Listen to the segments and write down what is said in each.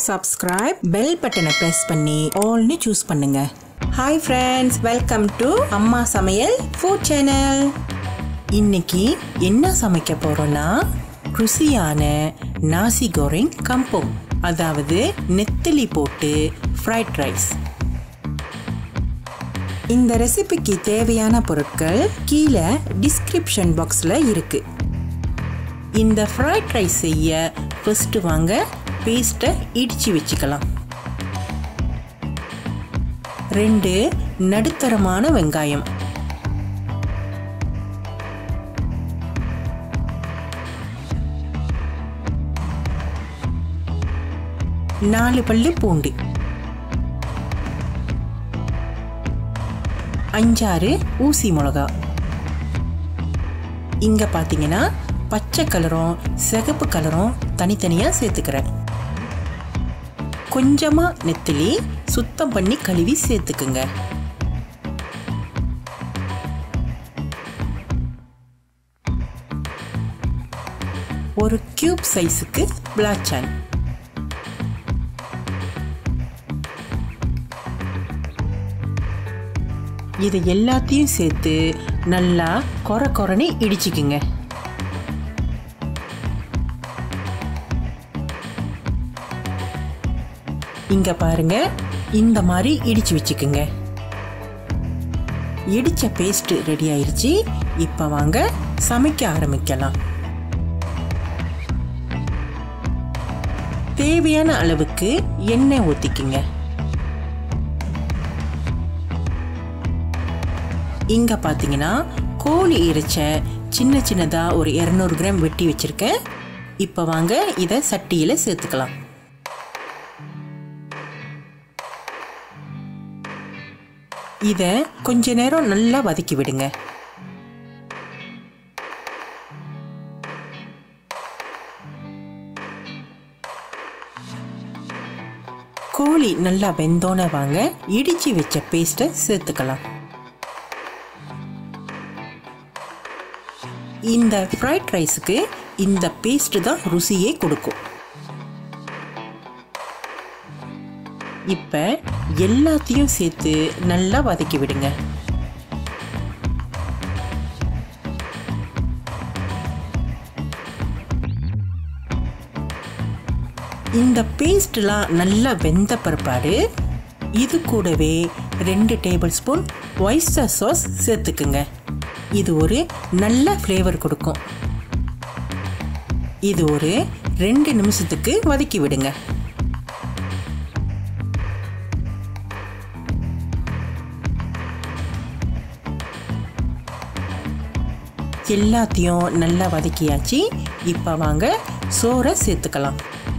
subscribe bell பட்டனை press பண்ணி ஆல்னு சூஸ் பண்ணுங்க ஹாய் ஃப்ரெண்ட்ஸ் வெல்கம் டு அம்மா சமையல் ஃபுட் சேனல் இன்னைக்கு என்ன சமைக்க போறோம்னா ருசியான நாசி கோரிங் கம்போங் அதாவது நெத்திலி போட்டு ஃப்ரைட் ரைஸ் இந்த ரெசிபிக்கு தேவையான பொருட்கள் கீழே டிஸ்கிரிப்ஷன் பாக்ஸில் இருக்கு இந்த ஃப்ரைட் ரைஸ் செய்ய ஃபர்ஸ்ட் வாங்க பேஸ்ட்டை இடிச்சு வச்சுக்கலாம் ரெண்டு நடுத்தரமான வெங்காயம் நாலு பல்லு பூண்டு அஞ்சாறு ஊசி மிளகா இங்க பாத்தீங்கன்னா பச்சை கலரும் சிகப்பு கலரும் தனித்தனியாக சேர்த்துக்கிறேன் கொஞ்சமாக நெத்திலி சுத்தம் பண்ணி கழுவி சேர்த்துக்குங்க ஒரு கியூப் சைஸுக்கு பிளாச்சான் இது எல்லாத்தையும் சேர்த்து நல்லா கொர கொரன்னு இடிச்சுக்குங்க இங்க பாருங்க இந்த மாதிரி இடிச்சு வச்சுக்குங்க இடிச்ச பேஸ்ட் ரெடி ஆயிருச்சு இப்ப வாங்க சமைக்க ஆரம்பிக்கலாம் தேவையான அளவுக்கு எண்ணெய் ஊத்திக்குங்க இங்க பாத்தீங்கன்னா கோழி இறைச்ச சின்ன சின்னதா ஒரு இரநூறு கிராம் வெட்டி வச்சிருக்கேன் இப்ப வாங்க இதை சட்டியில சேர்த்துக்கலாம் இதை கொஞ்ச நேரம் நல்லா வதக்கி விடுங்க கோழி நல்லா வெந்தோன வாங்க இடிச்சு வச்ச பேஸ்ட்டை சேர்த்துக்கலாம் இந்த ஃப்ரைட் ரைஸுக்கு இந்த பேஸ்ட் தான் ருசியே கொடுக்கும் இப்போ எல்லாத்தையும் சேர்த்து நல்லா வதக்கி விடுங்க இந்த பேஸ்ட்லாம் நல்லா வெந்த பிற்பாடு இது கூடவே ரெண்டு டேபிள் ஸ்பூன் ஒய்ஸ்டர் சாஸ் சேர்த்துக்குங்க இது ஒரு நல்ல ஃப்ளேவர் கொடுக்கும் இது ஒரு ரெண்டு நிமிஷத்துக்கு வதக்கி விடுங்க எல்லாத்தையும் நல்லா வதக்கியாச்சு இப்போ வாங்க சோறை சேர்த்துக்கலாம்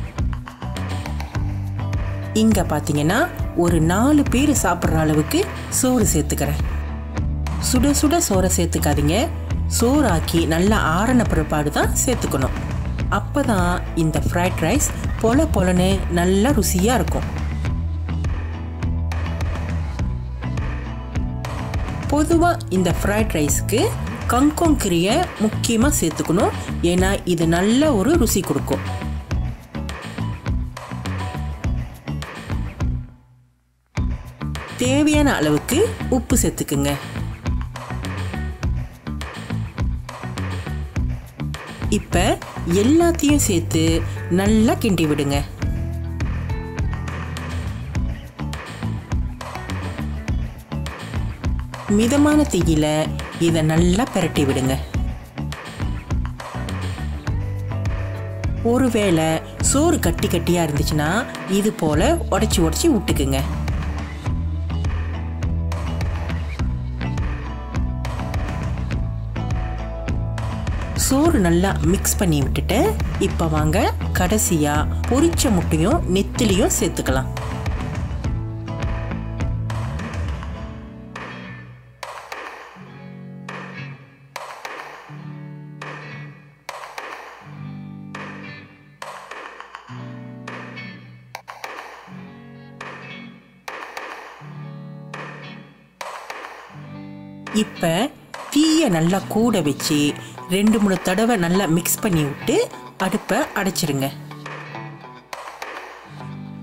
இங்கே பார்த்தீங்கன்னா ஒரு நாலு பேர் சாப்பிட்ற அளவுக்கு சோறு சேர்த்துக்கிறேன் சுட சுட சோறை சேர்த்துக்காதீங்க சோறாக்கி நல்லா ஆறின பிற்பாடு தான் சேர்த்துக்கணும் அப்போ தான் இந்த ஃப்ரைட் ரைஸ் பொல பொலன்னு நல்லா ருசியாக இருக்கும் பொதுவாக இந்த ஃப்ரைட் ரைஸ்க்கு கங்கோங் கீரையை முக்கியமாக சேர்த்துக்கணும் ஏன்னா இது நல்ல ஒரு ருசி கொடுக்கும் தேவையான அளவுக்கு உப்பு சேர்த்துக்குங்க இப்போ எல்லாத்தையும் சேர்த்து நல்லா கிண்டி விடுங்க மிதமான தீயில இதை நல்லா பிரட்டி விடுங்க ஒருவேளை சோறு கட்டி கட்டியா இருந்துச்சுன்னா இது போல உடச்சி உடச்சி விட்டுக்குங்க சோறு நல்லா மிக்ஸ் பண்ணி விட்டுட்டு இப்போ வாங்க கடைசியாக பொரிச்ச முட்டையும் நெத்திலையும் சேர்த்துக்கலாம் இப்போ தீயை நல்லா கூட வச்சு ரெண்டு மூணு தடவை நல்லா மிக்ஸ் பண்ணி விட்டு அடுப்பை அடைச்சிருங்க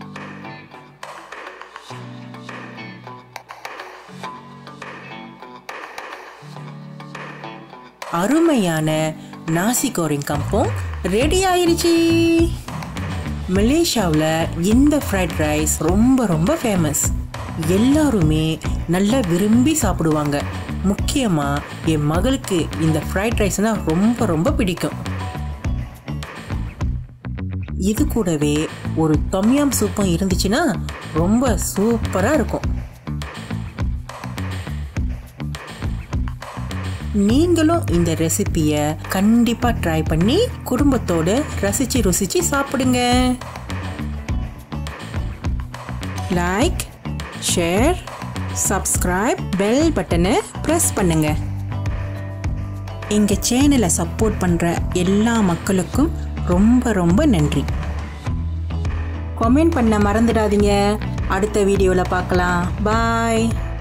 அருமையான நாசி கோரிங் கம்பம் ரெடி ஆயிருச்சு மலேசியாவில் இந்த ஃப்ரைட் ரைஸ் ரொம்ப ரொம்ப ஃபேமஸ் எல்லாருமே நல்லா விரும்பி சாப்பிடுவாங்க முக்கியமாக என் மகளுக்கு இந்த ஃப்ரைட் ரைஸ்னால் ரொம்ப ரொம்ப பிடிக்கும் இது கூடவே ஒரு தொம்யாம் சூப்பும் இருந்துச்சுன்னா ரொம்ப சூப்பராக இருக்கும் நீங்களும் இந்த ரெசிபியை கண்டிப்பாக ட்ரை பண்ணி குடும்பத்தோடு ரசித்து ருசித்து சாப்பிடுங்க லைக் ஷேர் சப்ஸ்கிரைப் பெல் பட்டனை ப்ரெஸ் பண்ணுங்க எங்கள் சேனலை சப்போர்ட் பண்ணுற எல்லா மக்களுக்கும் ரொம்ப ரொம்ப நன்றி கமெண்ட் பண்ண மறந்துடாதீங்க அடுத்த வீடியோவில் பார்க்கலாம் பாய்